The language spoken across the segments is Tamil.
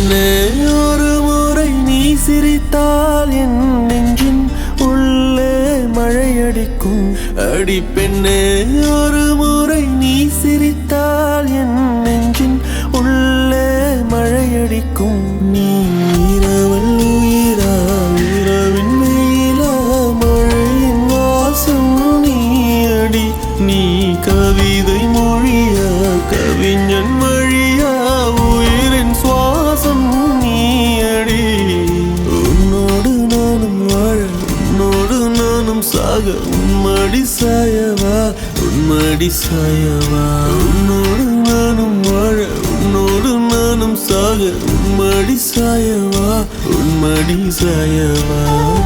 பெண்ணே ஒரு முறை நீ சிரித்தால் என் நெஞ்சின் உள்ளே மழையடிக்கும் அடி பெண்ணே ஒரு முறை நீ சிரித்தால் என் நெஞ்சின் உள்ளே மழையடிக்கும் நீ இரவல் உயிரா இரவின் வெயிலா மழையின் வாசம் நீ அடி நீ கவிதை மொழியா கவிஞன் வழியா உயிரின் சுவாசம் நீ அடி உன்னோடு நானும் வாழ உன்னோடு நானும் சாக உன்மடி சாயவா உன்மடி சாயவா உன்னோடு நானும் வாழ உன்னோடு நானும் சாக உன்மடி சாயவா உன்மடி சாயவா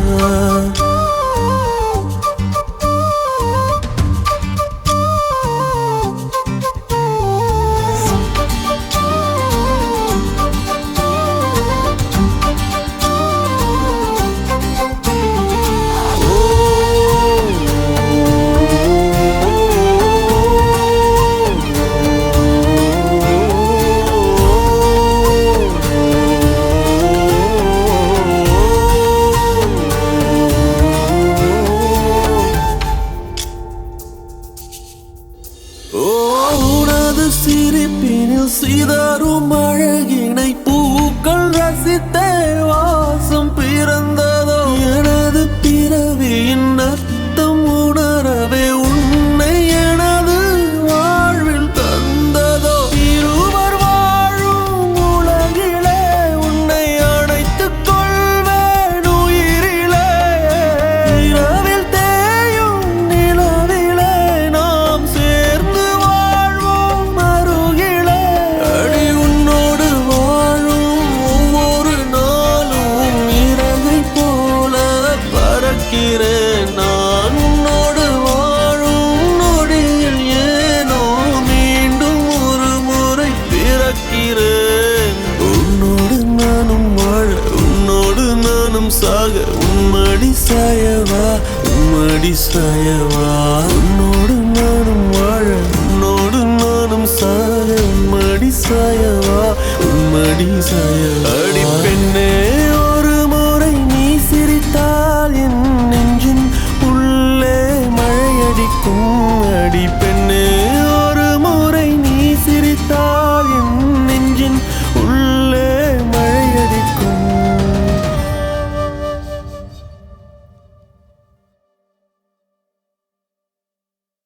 ஓ உனது சிரிப்பினில் சிதறும் அழகினை பூக்கள் ரசித்தே வாசம் பிறந்ததோ எனது பிறவியின் அர்த்தம் உணரவே உன்னை எனது வாழ்வில் தந்ததோ இருவர் வாழும் உலகிலே உன்னை அணைத்துக் கொள்வேன் உயிரிலே இரவில் தேயும் நிலவிலே நாம் சேர்ந்து வாழ்வோம் அருகிலே அடி உன்னோடு வாழும் ஒவ்வொரு நாளும் இறகை போல பறக்கிறேன் நான் உன்னோடு வாழும் நொடியில் ஏனோ மீண்டும் ஒரு முறை பிறக்கிறேன் உன்னோடு நானும் வாழ உன்னோடு நானும் சாக உம்மடி சாயவா உம்மடி சாயவா உன்னோடு நானும் வாழ உன்னோடு நானும் சாக உம்மடி சாயவா உம்மடி சாயவா அடி